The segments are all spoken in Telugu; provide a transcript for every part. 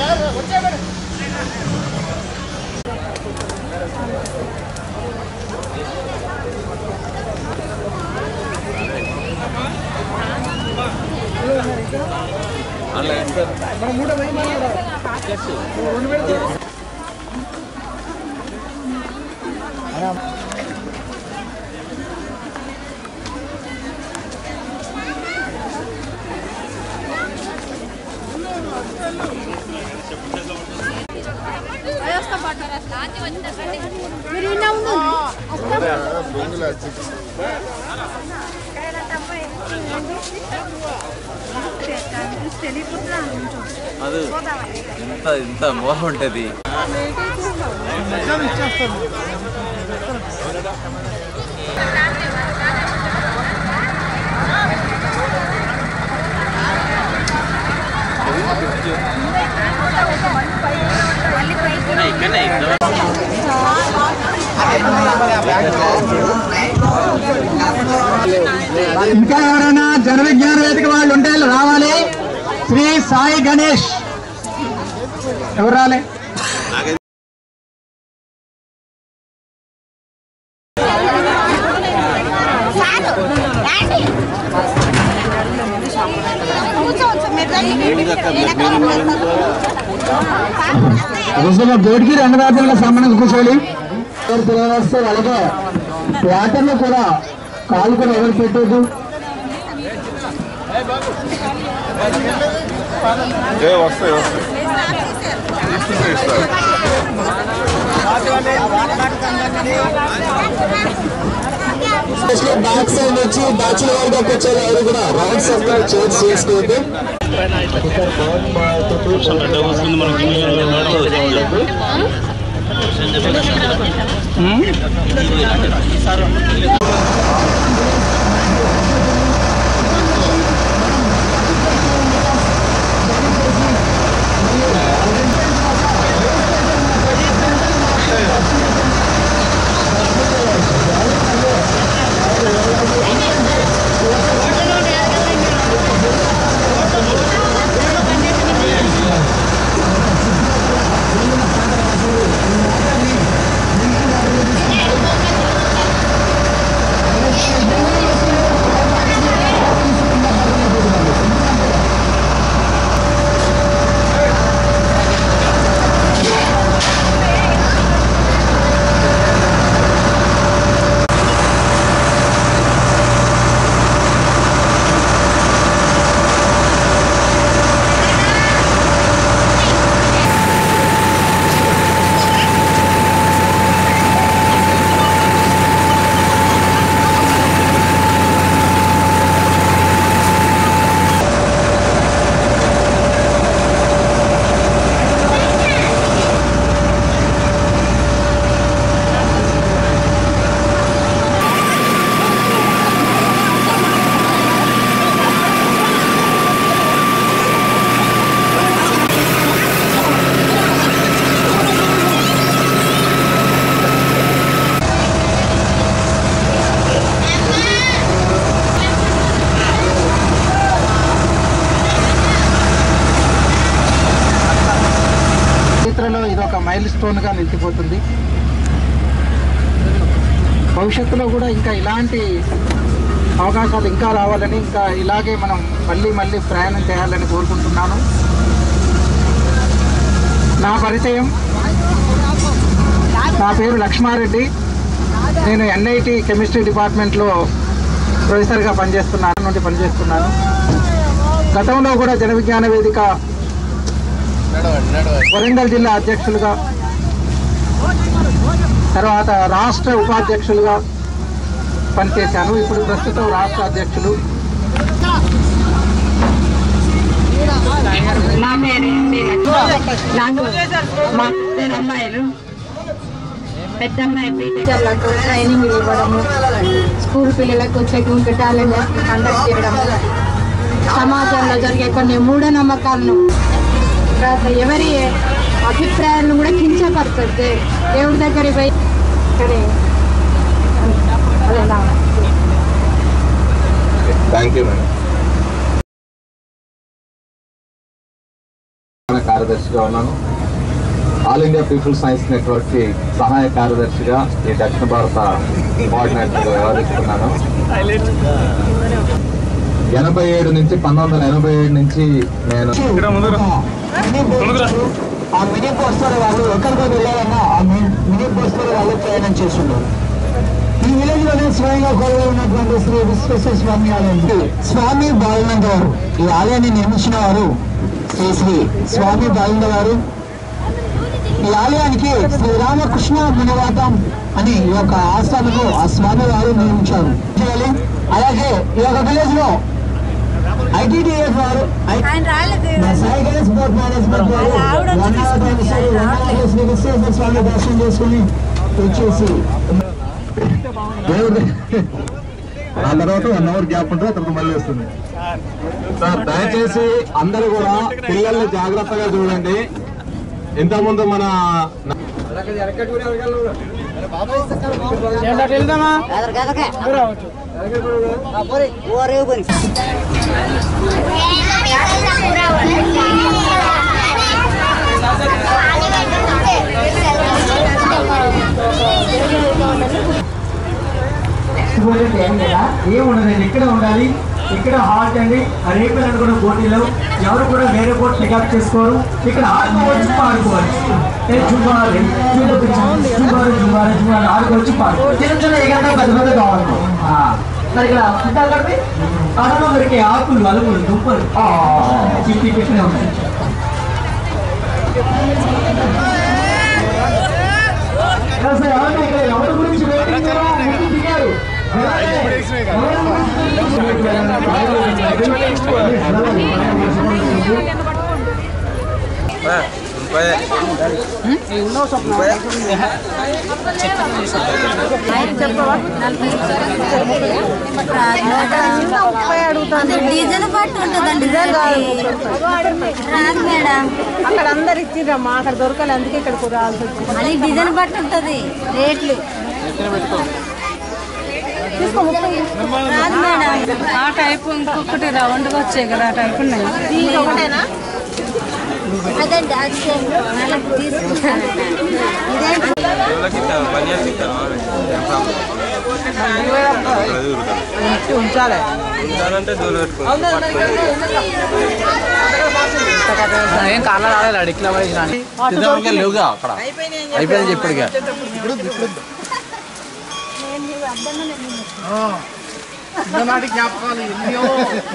మీరు ఇన్న ఉండు అది ఇంత ఇంత మోహం ఉంటుంది ఇంకా ఎవరైనా జన విజ్ఞాన వేదిక వాళ్ళు ఉంటే రావాలి శ్రీ సాయి గణేష్ ఎవరు రాలే రుజువులో గోడికి రెండు రాజ్యాలకు సంబంధించి కూర్చోవాలి ఎవరు తెలియవస్తే అలాగే వాటర్లో కూడా కాలు కూడా ఎవరు పెట్టొద్దు వస్తాయి వస్తాయి బ్యాక్ సైడ్ వచ్చి బ్యాచులర్ వారిగా కూర్చొని ఎవరు కూడా రౌండ్ సర్కిల్ చేంజ్ చేసుకోవద్దు చరిత్రలో ఇది ఒక మైల్ స్టోన్గా నిలిచిపోతుంది భవిష్యత్తులో కూడా ఇంకా ఇలాంటి అవకాశాలు ఇంకా రావాలని ఇంకా ఇలాగే మనం మళ్ళీ మళ్ళీ ప్రయాణం చేయాలని కోరుకుంటున్నాను నా పరిచయం నా పేరు లక్ష్మారెడ్డి నేను ఎన్ఐటి కెమిస్ట్రీ డిపార్ట్మెంట్లో ప్రొఫెసర్గా పనిచేస్తున్నాను నుండి పనిచేస్తున్నాను గతంలో కూడా జన విజ్ఞాన వేదిక వరంగల్ జిల్లా అధ్యక్షులుగా తర్వాత రాష్ట్ర ఉపాధ్యక్షులుగా పనిచేశాను ఇప్పుడు ప్రస్తుతం రాష్ట్ర అధ్యక్షులు నా పేరు నాకు మా ఇద్దరు అమ్మాయిలు పెద్ద అమ్మాయి టీచర్లకు ట్రైనింగ్ ఇవ్వడము స్కూల్ పిల్లలకు చెకింగ్ టాలెంట్ కండక్ట్ చేయడము సమాజంలో జరిగే కొన్ని మూఢనమ్మకాలను తర్వాత ఎవరి అభిప్రాయాలను కూడా కించపరచద్దు దేవుడి దగ్గర పోయి ఇక్కడే అదే నా థ్యాంక్ యూ మేడం కార్యదర్శిగా ఉన్నాను All India People Science Network కి సహాయ కార్యదర్శిగా ఈ దక్షిణ భారత కోఆర్డినేటర్గా వ్యవహరిస్తున్నాను ఎనభై ఏడు నుంచి పంతొమ్మిది వందల ఎనభై ఏడు నుంచి నేను ఆ మినీ పోస్టర్ వాళ్ళు ఎక్కడికో వెళ్ళాలన్నా ఆ మినీ పోస్టర్ వాళ్ళు ప్రయాణం చేస్తున్నారు ఈ విలేజ్ లోనే స్వయంగా కొలువై ఉన్నటువంటి శ్రీ విశ్వేశ్వర స్వామి ఆలయం స్వామి బాలనంద గారు ఈ ఆలయాన్ని నిర్మించిన వారు శ్రీ శ్రీ స్వామి బాలనంద గారు ఈ ఆలయానికి శ్రీ రామకృష్ణ మునివాతం అని ఈ యొక్క ఆస్థానకు ఆ స్వామి వారు నిర్మించారు చేయాలి అలాగే ఈ యొక్క విలేజ్ లో ఐటీడీఎఫ్ వారు ఆయన రాలేదు మా సాయి గణేష్ బోర్డ్ మేనేజ్మెంట్ వారు వన్ అవర్ టైం ఇస్తారు వన్ అవర్ శ్రీ విశ్వేశ్వర స్వామి దర్శనం చేసుకుని వచ్చేసి దేవుడి ఆ తర్వాత వన్ అవర్ గ్యాప్ ఉంటుంది తర్వాత మళ్ళీ వస్తుంది సార్ దయచేసి అందరూ కూడా పిల్లల్ని జాగ్రత్తగా చూడండి ఇంతకుముందు మన ఏముండదండి ఇక్కడ ఉండాలి ఇక్కడ హాల్ట్ అండి రేపు కూడా పోటీలో ఎవరు కూడా వేరే బోట్ పికప్ చేసుకోరు ఇక్కడ ఆడుకోవచ్చు పాడుకోవచ్చు ఏ జుబారు జుబారు జుబారు జుబారు జుబారు ఆడుకోవచ్చు పాడుకోవచ్చు చిన్న చిన్న ఎగరగా పెద్ద పెద్ద కావాలి ఆ, మరి ఇక్కడ ఉంటారు కదండి అడలో దొరికే ఆకులు అలుగులు దుంపలు ఆ, చిట్టి పెట్టినే ఉంటాయి అసలు ఎవరు ఇక్కడ ఎవరి గురించి వెయిటింగ్ చేయరా? ముందు దిగారు అది డీజిల్ పట్టు ఉంటుందండి రాదు మేడం అక్కడ అందరు ఇచ్చిరమ్మా అక్కడ దొరకలే అందుకే ఇక్కడికి రావాల్సి వచ్చింది అది డీజిల్ పట్టు ఉంటుంది రేట్లు రాదు మేడం ఆ టైపు ఇంకొకటి రౌండ్గా వచ్చాయి కదా ఆ టైపు ఉన్నాయి ఒకటేనా అదండి అది సేమ్. నలుగు తీసుకుంటాను ఇదేంటి దేవుళ్ళకి ఇస్తాను బనియాన్కి ఇస్తాను ఉంచాలి ఇస్తానంటే దూలు పెట్టుకుంటాను ఏం కాళ్ళ రాలేదు అడిగిన సిద్ధంగా లేవుగా అక్కడ అయిపోయింది ఇప్పటికే చిన్ననాటి జ్ఞాపకాలు ఎన్నో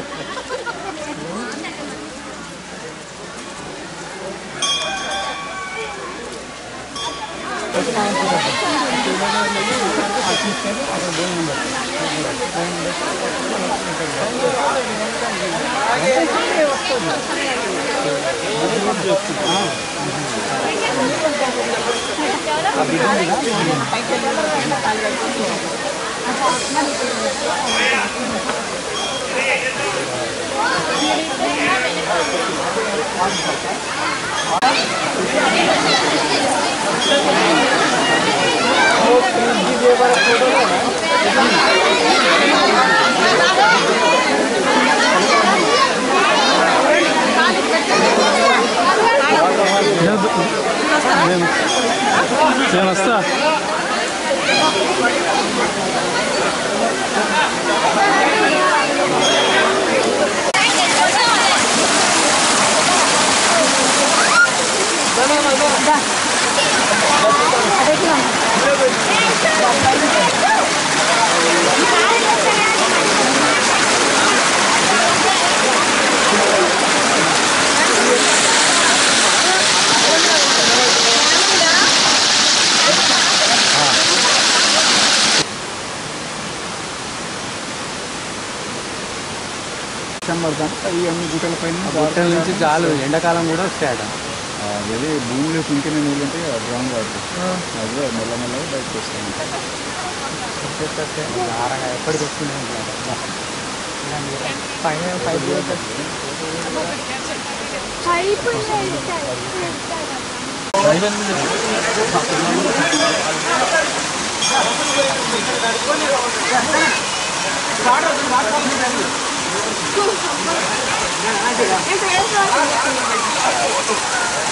ఈ అన్ని గుట్టల పైన గుట్టల నుంచి చాలు ఎండాకాలం కూడా వస్తాయట అదే భూమిలో పింకిన నీళ్ళు ఉంటే డ్రాంగ్ వాడుతుంది అదే మెల్లమెల్లగా బయటకు వస్తాయి ఎప్పటికి వస్తున్నాయి పైన Thank you.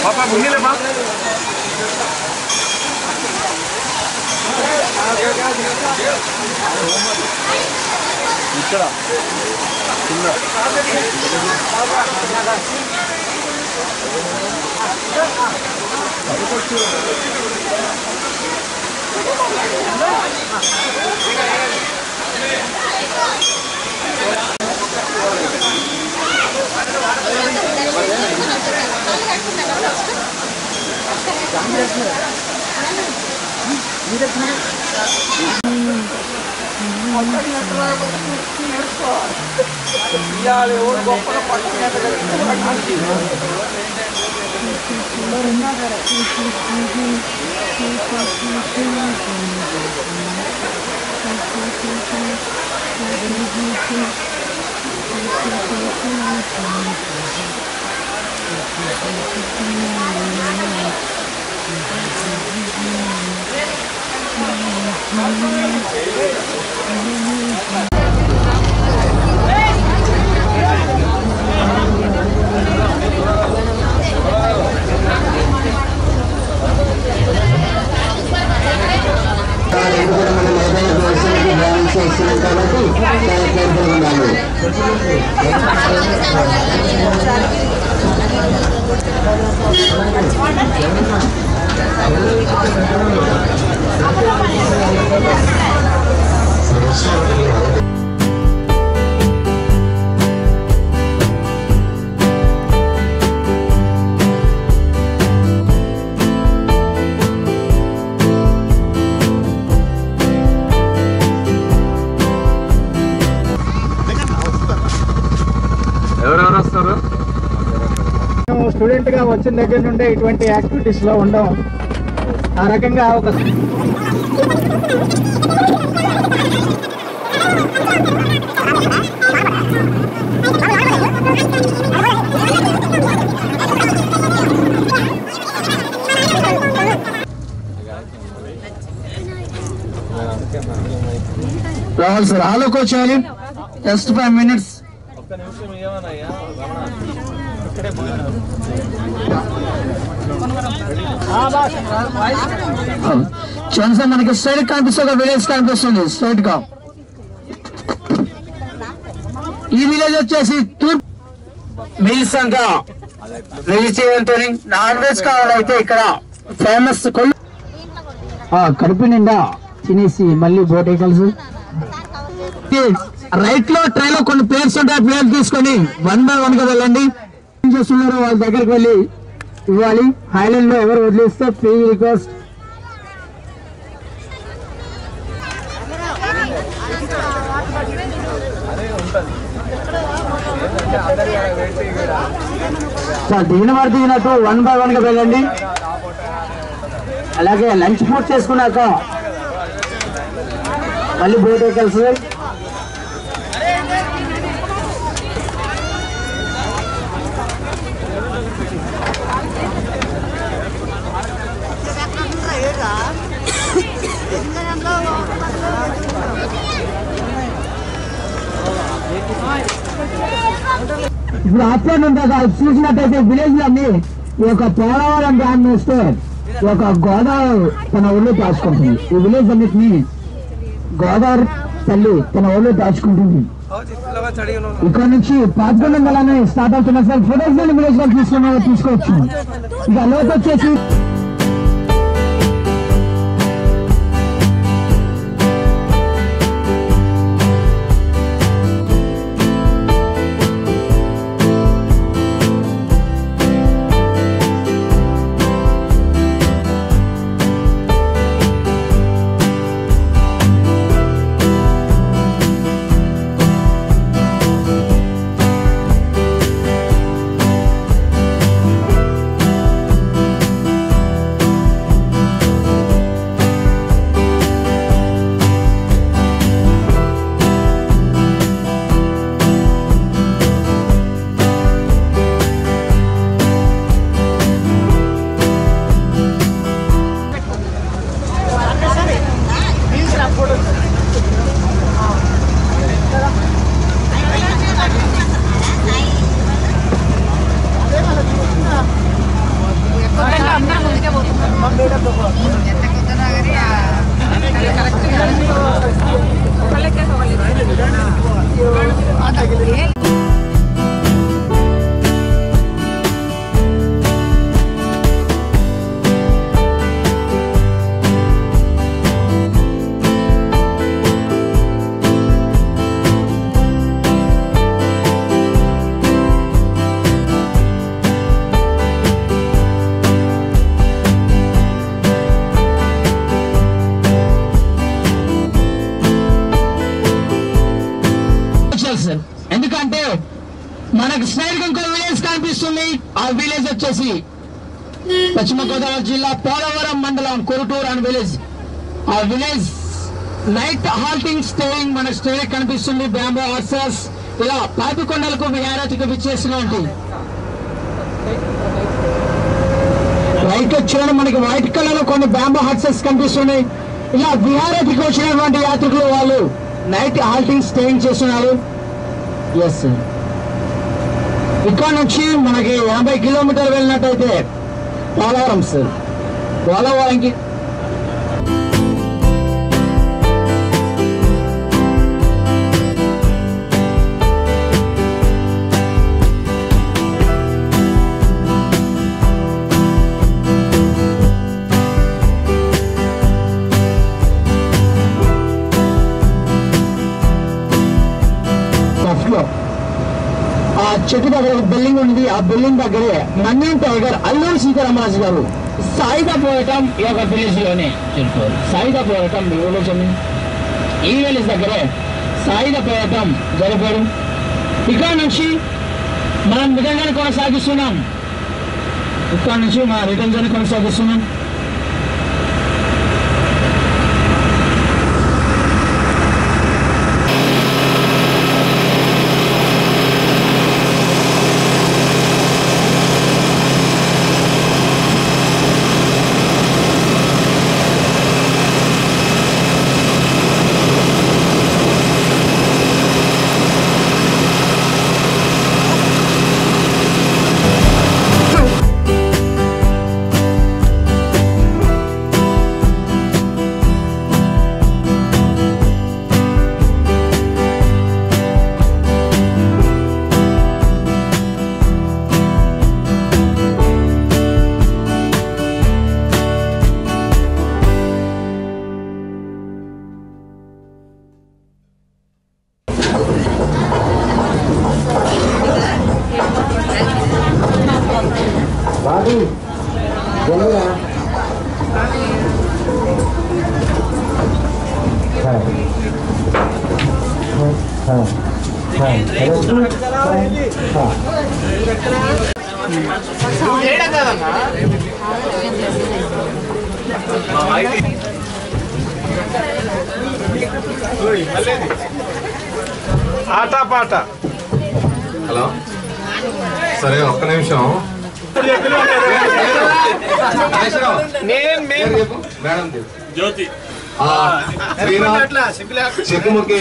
ఎందుకంటే మనం ఏదైనా దర్శనానికి ధ్యానం చేస్తున్నాం కాబట్టి చాలా కేర్ఫుల్ ఉండాలి ఎవరెవరు వస్తారు మేము స్టూడెంట్ గా వచ్చిన దగ్గర నుండి ఇటువంటి యాక్టివిటీస్ లో ఉండం ఆ రకంగా ఒక రావాలి సార్ హాలోకి వచ్చేయాలి జస్ట్ ఫైవ్ మినిట్స్ ఛాన్స్ మనకి స్ట్రైట్ కనిపిస్తుంది ఒక విలేజ్ కనిపిస్తుంది స్ట్రైట్ గా ఈ విలేజ్ వచ్చేసి తూర్పు మీల్ సంఘ వెజిటేరియన్ నాన్ వెజ్ కావాలైతే ఇక్కడ ఫేమస్ కొల్లు కడుపు నిండా తినేసి మళ్ళీ బోట్ కలిసి రైట్ లో ట్రై లో కొన్ని ప్లేయర్స్ ఉంటాయి ప్లేయర్ తీసుకొని వన్ బై వన్ గా వెళ్ళండి ఏం చేస్తున్నారో వాళ్ళ దగ్గరికి వెళ్ళి ఇవ్వాలి హైలాండ్ లో ఎవరు వదిలేస్తే ఫ్రీ రిక్వెస్ట్ దిగిన వారు దిగినట్టు వన్ బై వన్ గా వెళ్ళండి అలాగే లంచ్ పూర్తి చేసుకున్నాక మళ్ళీ బోట్ ఎక్కాల్సి ఇప్పుడు అప్పుడు ఉంటుంది చూసినట్టయితే విలేజ్ అన్ని ఈ యొక్క పోలవరం డ్యామ్ వేస్తే ఈ యొక్క గోదావరి తన ఒళ్ళు దాచుకుంటుంది ఈ విలేజ్ అన్నిటిని గోదావరి తల్లి తన ఒళ్ళు దాచుకుంటుంది ఇక్కడ నుంచి పాతకొండ నెలనే స్టార్ట్ అవుతున్న సార్ ఫోటోస్ విలేజ్ లో తీసుకున్న తీసుకోవచ్చు ఇక లోపు వచ్చేసి కనిపిస్తుంది ఆ విలేజ్ వచ్చేసి పశ్చిమ గోదావరి జిల్లా పోలవరం మండలం కొరుటూరు అని విలేజ్ ఆ విలేజ్ నైట్ హాల్టింగ్ స్టేయింగ్ మన స్టే కనిపిస్తుంది బ్యాంబో హార్సెస్ ఇలా పాపికొండలకు విహారతికి విచ్చేసినటువంటి రైట్ చూడండి మనకి వైట్ కలర్ లో కొన్ని బ్యాంబో హార్సెస్ కనిపిస్తున్నాయి ఇలా విహారతికి వచ్చినటువంటి యాత్రికులు వాళ్ళు నైట్ హాల్టింగ్ స్టేయింగ్ చేస్తున్నారు ఎస్ ఇక్కడ నుంచి మనకి యాభై కిలోమీటర్లు వెళ్ళినట్టయితే పోలవరం సార్ పోలవరంకి లో ఆ చెట్టు దగ్గర ఒక బిల్డింగ్ ఉంది ఆ బిల్డింగ్ దగ్గరే మన్యం టైగర్ అల్లూరు సీతారామరాజు గారు సాయుధ పోరాటం ఈ యొక్క విలేజ్ లోనే చెప్తారు సాయుధ పోరాటం మీ ఊళ్ళో చెప్పండి ఈ విలేజ్ దగ్గరే సాయుధ పోరాటం జరిపారు ఇక్కడ నుంచి మనం విధంగా కొనసాగిస్తున్నాం ఇక్కడ నుంచి మన రిటర్న్ జర్నీ కొనసాగిస్తున్నాం ఆట పాట హలో సరే ఒక్క నిమిషం నేను మేము మేడం జ్యోతి శ్రీనాథ్ చెక్కుముకి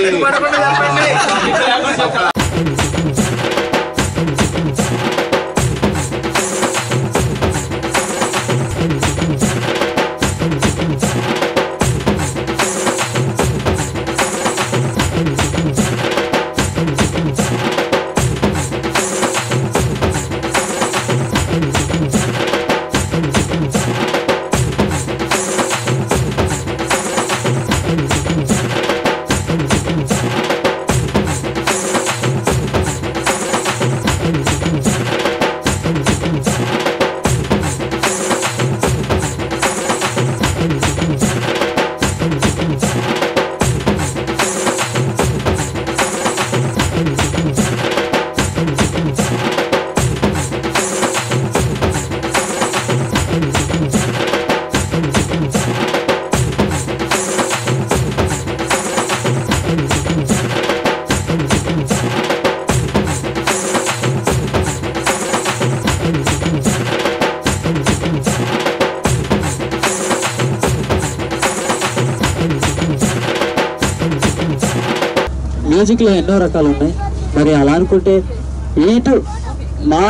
మ్యూజిక్లో ఎన్నో రకాలు ఉన్నాయి మరి అలా అనుకుంటే ఇటు మా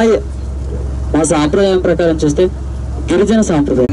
మా సాంప్రదాయం ప్రకారం చూస్తే గిరిజన సాంప్రదాయం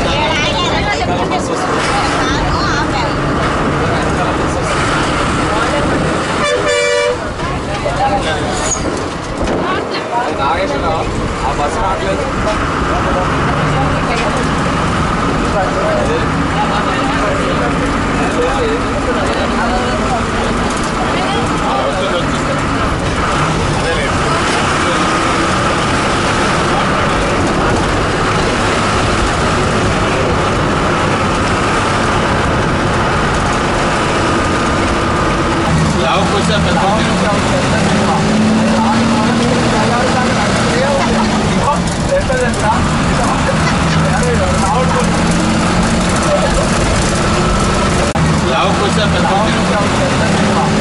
ఆ లావు